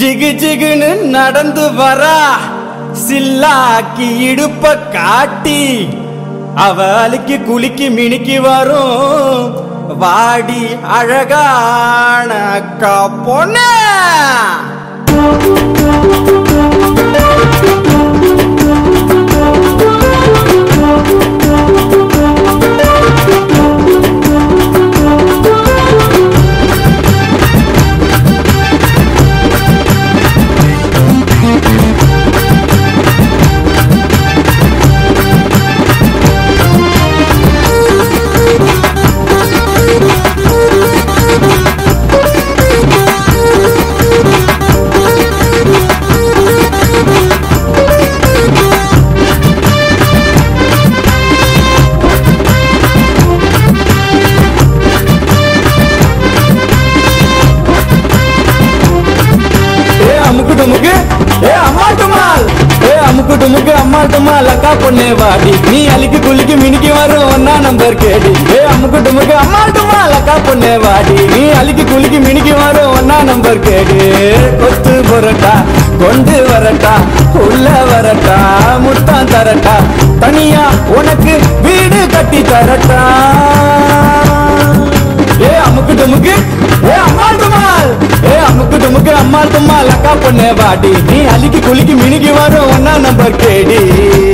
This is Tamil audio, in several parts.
ஜிகு ஜிகுன்னு நடந்து வரா சில்லாக்கி இடுப்ப காட்டி அவளுக்கு குலுக்கி மினுக்கி வரும் வாடி அழகான அக்கா பொண்ணு ஏ அமுக்கு டுமுக்கு ஏ அம்மா டுமால் ஏ அமுக்கு டுமுக்கு அம்மா டுமால் அக்கா பொண்ணே வாடி நீ அலிக்கு குளிக்கு மினிக்கு வரும் ஒன்னா நம்பர் கேடி ஏ அமுக்கு டுமுக்கு அம்மா டுமால் அக்கா பொண்ணே வாடி நீ அலிக்கு குளிக்கு மினிக்கு வரும் ஒன்னா நம்பர் கேடி கொத்து புரட்டா கொண்டு வரட்டா உள்ள வரட்டா முத்தம் தரட்டா தனியா உனக்கு வீடு கட்டி தரட்டா ஏ அமுக்கு டுமுக்கு ஏ அம்மா டுமால் ஏ அமுக்கு டுமுக்கு அம்மா டுமால் அக்கா பொண்ணே வாடி நீ அலிக்கு குளிக்கு மினிக்கு வரும் ஒன்னா நம்பர் கேடி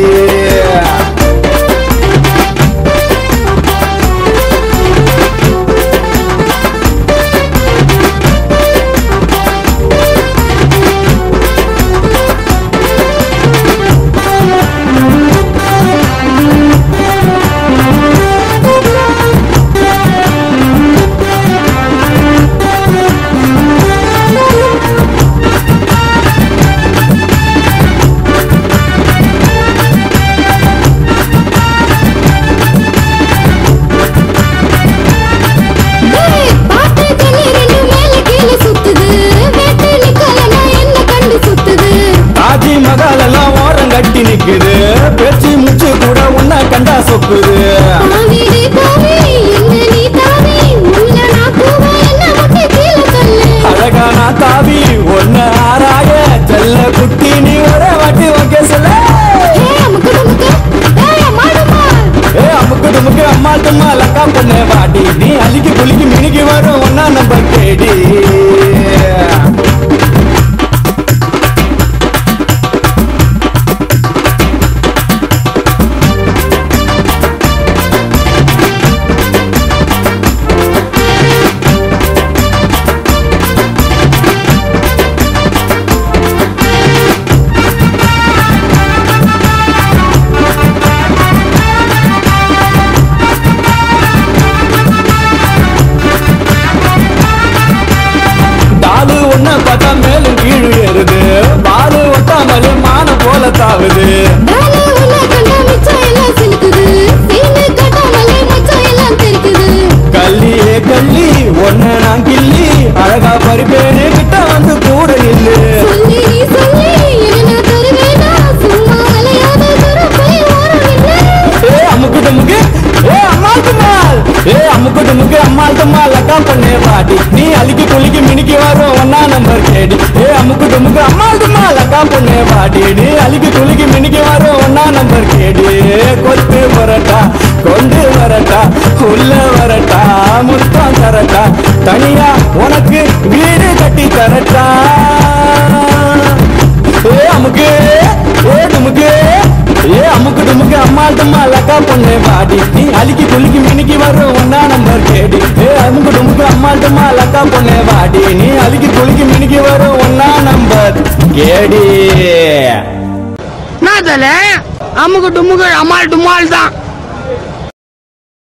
டேய், பாட்டு கண்ணு ரெண்டு மேல கீழ சுத்துது வெட்டு நிக்கலனா என்ன கண்டு சுத்துது தாஜி மகால் எல்லாம் ஓரம் கட்டி நிக்குது பேச்சு முச்சு கூட உன்ன கண்டா சொக்குது தாவிடி தாவி என்ன நீ தாவி உள்ள நான் கூவ என்ன முட்டி கீழ தள்ளு அழகான தாவி ஒன்ன ஆராய செல்ல குட்டி நீ வர வாட்டி ஓகே சொல்ல ஹே அமுக்கு டுமுக்கு டேய் அம்மாடுமா ஏ அமுக்கு டுமுக்கு அம்மா தும்மா லக்கா பொண்ணே வாடி நீ அலிக்கு குளிக்கு மினிக்கு வரும் ஒன்னா நம்பர் கேடி டாலு ஒன்ன பார்த்தா மேலும் கீழு ஏறுது பாலு ஒட்டாமலே மான போல தாவுது தானே உன்னை கண்டா மிச்சம் எல்லாம் சிலுக்குது சீனு கட்டாமலே மச்சம் எல்லாம் தெருக்குது கல்லியே கள்ளி ஒன்ன நான் கிள்ளி அழகா பறிப்பேனே கிட்ட வந்து கூட இல்லு சொல்லி நீ சொல்லி என்ன நான் தருவேனா சும்மா அலையாத துருப்பை ஓரம் இல்லை ஏ அமுக்கு டுமுக்கு ஏ அம்மாள் தும்மாள் ஏ அமுக்கு டுமுக்கு அம்மாள் தும்மாள் அக்கா பொண்ணே வாடி நீ அலிக்கு குளிக்கு மினிக்கு வரும் ஒன்னா நம்பர் கேடி ஏ அமுக்கு டுமுக்கு அம்மாள் தும்மாள் அக்கா பொண்ணே வாடி நீ அலிக்கு குளிக்கு மினிக்கு வரும் ஒன்னா நம்பர் கேடி கொத்து வரட்டா கொண்டு வரட்டா உள்ள வரட்டா முத்தம் தரட்டா தனியா உனக்கு வீடு கட்டி தரட்டா ஏ அமுக்கு ஏ டுமுக்கு ஏ அமுக்கு டுமுக்கு அம்மா தும்மா லக்கா பொண்ணு பாடி நீ அலிக்கு குளிக்கு மினிக்கு வரும் ஒன்னா நம்பர் கேடி ஏ அமுக்கு டுமுக்கு அம்மா தும்மா லக்கா பொண்ணு பாடி நீ அலிக்கு குளிக்கு மினிக்கு வரும் ஒன்னா நம்பர் கேடி என்ன தல அமுக்கு டுமுக்கு அம்மாள் டுமால் தான்